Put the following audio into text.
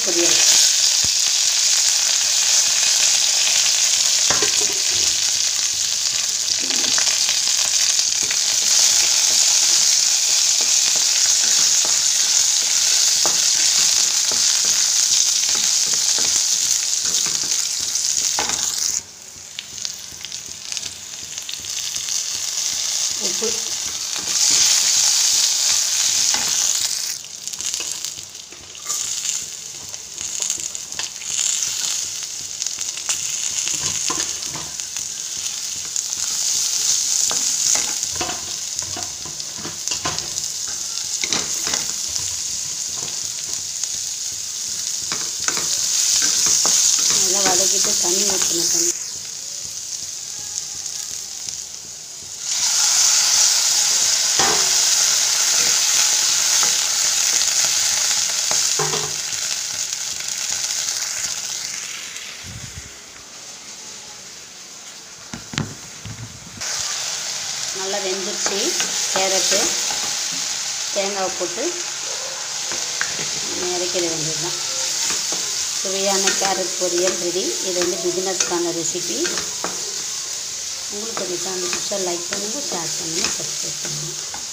பொரியல் உப்பு நல்லா வதக்கிட்டு தண்ணி ஊற்றணும் தண்ணி நல்லா வெந்துருச்சு கேரட்டு தேங்காய் போட்டு இறக்கிட வேண்டியது தான் சுவையான கேரட் பொரியல் ரெடி இது வந்து பிகினர்ஸ்க்கான ரெசிபி உங்களுக்கு இந்த சேனல் பிடிச்சா லைக் பண்ணுங்கள் ஷேர் பண்ணுங்கள் சப்ஸ்கிரைப் பண்ணுங்கள்